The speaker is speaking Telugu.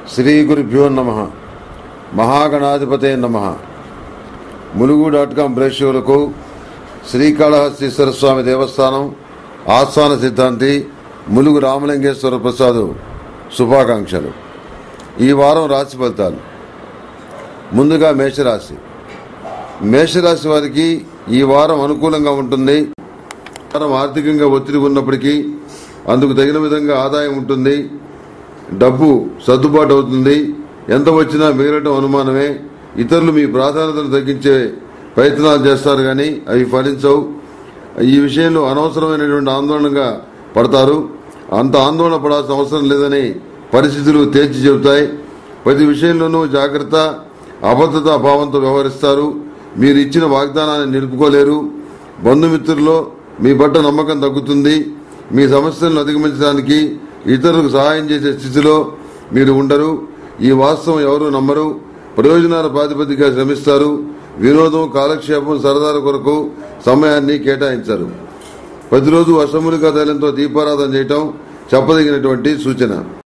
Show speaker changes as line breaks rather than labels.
శ్రీ గురుభ్యో నమ మహాగణాధిపతే నమ ములుగు డాట్ కాం ప్రేక్షకులకు శ్రీకాళహస్తీశ్వర స్వామి దేవస్థానం ఆస్థాన సిద్ధాంతి ములుగు రామలింగేశ్వర ప్రసాద్ శుభాకాంక్షలు ఈ వారం రాశి ఫలితాలు ముందుగా మేషరాశి మేషరాశి వారికి ఈ వారం అనుకూలంగా ఉంటుంది వారం ఆర్థికంగా ఒత్తిడి ఉన్నప్పటికీ అందుకు తగిన విధంగా ఆదాయం ఉంటుంది డబ్బు సర్దుబాటు అవుతుంది ఎంత వచ్చినా మిగలటం అనుమానమే ఇతరులు మీ ప్రాధాన్యతను తగ్గించే ప్రయత్నాలు చేస్తారు కానీ అవి ఫలించవు ఈ విషయంలో అనవసరమైనటువంటి ఆందోళనగా పడతారు అంత ఆందోళన పడాల్సిన అవసరం లేదని పరిస్థితులు తేల్చి చెబుతాయి ప్రతి విషయంలోనూ జాగ్రత్త అబద్ధత భావంతో వ్యవహరిస్తారు మీరు ఇచ్చిన వాగ్దానాన్ని నిలుపుకోలేరు బంధుమిత్రుల్లో మీ పట్ల నమ్మకం తగ్గుతుంది మీ సమస్యలను అధిగమించడానికి ఇతరులకు సహాయం చేసే స్థితిలో మీరు ఉండరు ఈ వాస్తవం ఎవరు నమ్మరు ప్రయోజనాల ప్రాతిపదికగా శ్రమిస్తారు వినోదం కాలక్షేపం సరదాల కొరకు సమయాన్ని కేటాయించరు ప్రతిరోజు అష్టములికా తైలంతో దీపారాధన చేయటం చెప్పదగినటువంటి సూచన